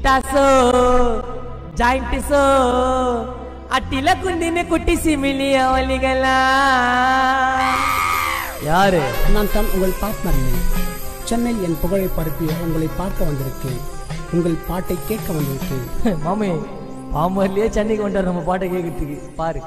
ಮಿಟ್ಟಾಸೋ ಜಾಯಿಂಟಿಸೋ ಅಟ್ಟಿಲ ಕುಂದಿನ ಕುಟ್ಟಿಸಿ ಮಿಲಿಯ ಒಲಿಗಲ யாரு நான் தான் உங்கள் பார்ட்னர் சென்னையில் என் புகழை பரப்பிய உங்களை பார்க்க வந்திருக்கேன் உங்கள் பாட்டை கேட்க வந்திருக்கேன் மாமி பாம்பர்லயே சென்னைக்கு வந்துட்டார் நம்ம பாட்டை கேட்கறதுக்கு பாரு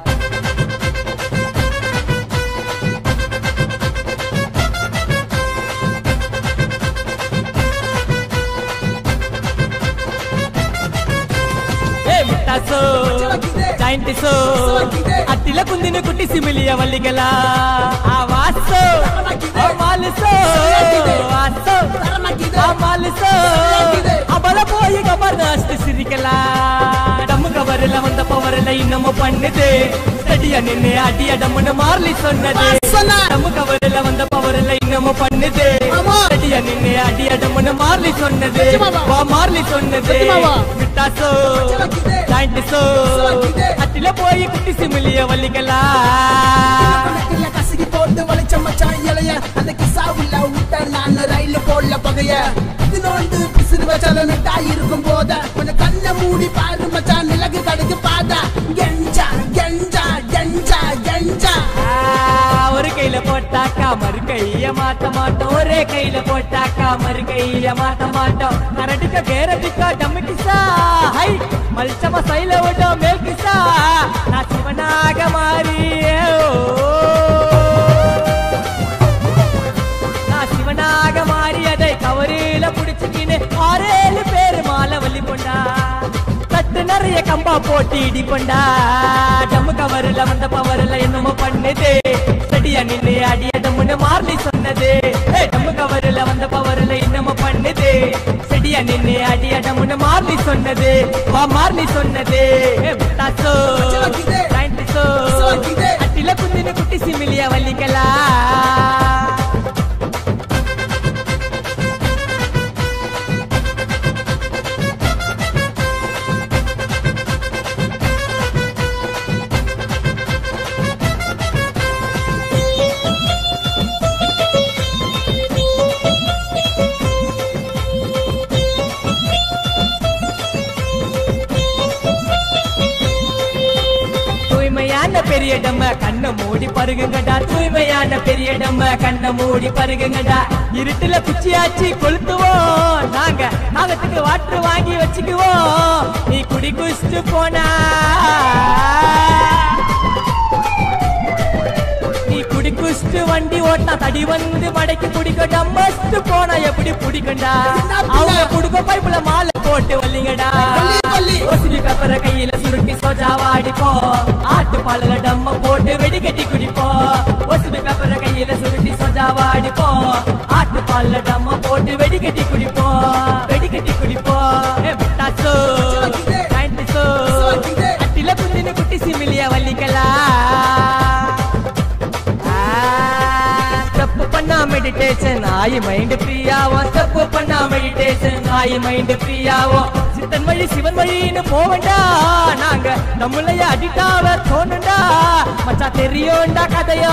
ಏ ಮುಟ್ಟಾಸೋ ಜಾಯಿಂಟಿಸೋ ಅಟ್ಟಿಲ ಕುಂದಿನ ಕುಟ್ಟಿ ಸಿಮಿಲಿಯ ವಲ್ಲಿಗಲ ಆ ವಾಸೋ ಆ ಮಾಲಿಸೋ ವಾಸೋ ಆ ಮಾಲಿಸೋ அவள போய் கபர் அஷ்ட சிரிக்கலாம் டம்மு கவரில் வந்த பவரில் இன்னமும் பண்ணுது செடிய நின்னு அடிய டம்முன்னு மார்லி சொன்னது டம்மு கவரில் வந்த பவரில் இன்னமும் பண்ணுது செடிய நின்னு அடிய டம்முன்னு மார்லி சொன்னது வா மார்லி சொன்னது விட்டாசோ ஜாயிண்டிசோ அட்டில போய் குட்டி சிமிலிய வள்ளிக்கலாம் இல்ல கசகி போட்டு வளைச்ச மச்சான் இலைய அந்த கிசாவுல விட்ட நான் ரயில் போடல பகைய இதனோண்டு பிசிறு வச்சால மிட்டாய் இருக்கும் போத கொஞ்சம் கண்ணை மூடி பாரு மச்சான் நிலகு கடைக்கு பாத கெஞ்சா கெஞ்சா கெஞ்சா கெஞ்சா ஆ, ஒரு கையில போட்டாக்கா மறு கைய மாத்த மாட்டோம் ஒரே கையில போட்டாக்கா மறு கைய மாத்த மாட்டோம் கரடிக்க கேரடிக்கா டம்மு கிசா ஹை மல்சம சைல விட்டோம் மேல் கிசா நான் சிவனாக மாறி நான் சிவனாக மாறி அதை கவரில புடிச்சுக்கின்னு ஆறேழு பேரு மாலை வள்ளி கொண்டா தட்டு நிறைய கம்பா போட்டு இடி கொண்டா டம்மு கவரில் வந்த பவரில் என்னமோ பண்ணுது செடியா நின்று அடிய டம்முன்னு மார்லி சொன்னது ஏய், டம்மு கவரில் வந்த பவரில் என்னமோ பண்ணுது செடியா நின்று அடிய டம்முன்னு மார்லி சொன்னது வா மார்லி சொன்னது ஏய், முட்டாசோ ஜாயிண்டிசோ அட்டில குந்தின குட்டி சிமிலியா வள்ளிக்கலாம் தூய்மையான பெரிய டம்ம கண்ணை மூடி பருகுங்கடா தூய்மையான பெரிய டம்ம கண்ணை மூடி பருகுங்கடா இருட்டுல குச்சியாச்சி கொளுத்துவோம் நாங்க நாகத்துக்கு வாட்டர் வாங்கி வச்சுக்குவோம் நீ குடி குடிச்சிட்டு போனா நீ குடி குடிச்சிட்டு வண்டி ஓட்டினா தடி வந்து மடைக்கு குடிக்க டம்மஸ்ட் போனா எப்படி பிடிக்கண்டா அவங்க குடுக்க பைப்புல மாலை போட்டு வல்லிங்கடா ஓசிலி பேப்பரை கையில சுருட்டி சோஜாவா அடிப்போம் ஆட்டு பாலுல டம்ம போட்டு வெடிகட்டி குடிப்போம் ஓசிலி பேப்பரை கையில சுருட்டி சோஜாவா அடிப்போம் ஆட்டு பாலுல டம்ம போட்டு வெடிகட்டி குடிப்போம் வெடிகட்டி குடிப்போம் ஏ முட்டாசோ நைன்டிசோ அட்டில குந்தின குட்டி சிமிலிய வள்ளிக்கலாம் தப்பு பண்ணா மெடிடேஷன் ஆயி மைண்ட் ஃப்ரீயாவும் தப்பு பண்ணா மெடிடேஷன் ஆயி மைண்ட் ஃப்ரீயாவும் சித்தன் வழி சிவன் வழின்னு போவண்டா நாங்க நம்மளைய அடிட்டாவ தோணுண்டா மச்சா தெரியும்டா கதையோ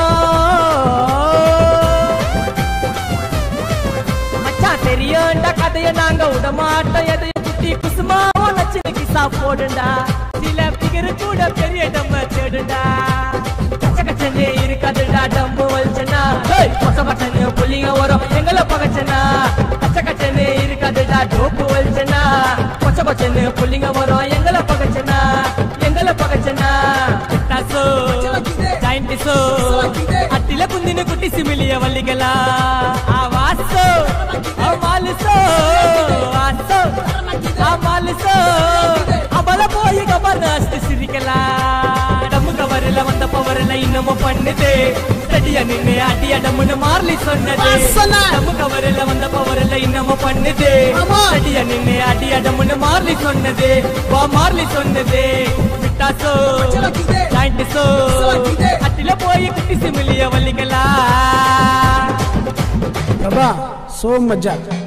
மச்சா தெரியும்டா கதைய நாங்க விடமாட்டோம் எதையும் குட்டி குசுமாவும் லட்சண கிசா போடுண்டா சில பிகரு கூட பெரிய டம்ம தேடுண்டா கச்ச கச்சனே இருக்காதுடா டம்பு வல்ச்சனா கொச பச்சனு புள்ளிங்க வரும் எங்களை பகச்சனா கச்ச கச்சனே இருக்காதுடா டோப்பு வல்ச்சனா கொச்ச பச்சனு புள்ளிங்க வரும் எங்களை பகச்சனா எங்களை பகச்சனா டாசோ ஜாயிண்டிசோ அட்டில குந்தின குட்டி சிமிலிய வள்ளிகளா ஆ வாசோ ஆ மாலிசோ வாசோ ஆ மாலிசோ அவள போய் கபர் அஷ்ட சிரிக்கலாம் டம்மு கவரில் வந்த பவரில் இன்னமும் பண்ணுது செடிய நின்னு அடிய டம்முன்னு மார்லி சொன்னது டம்மு கவரில் வந்த பவரில் இன்னமும் பண்ணுது செடிய நின்னு அடிய டம்முன்னு மார்லி சொன்னது வா மார்லி சொன்னது விட்டாசோ ஜாயிண்டிசோ அட்டில போய் குட்டி சிமிலிய வள்ளிகளா பிரபா சோ மஜா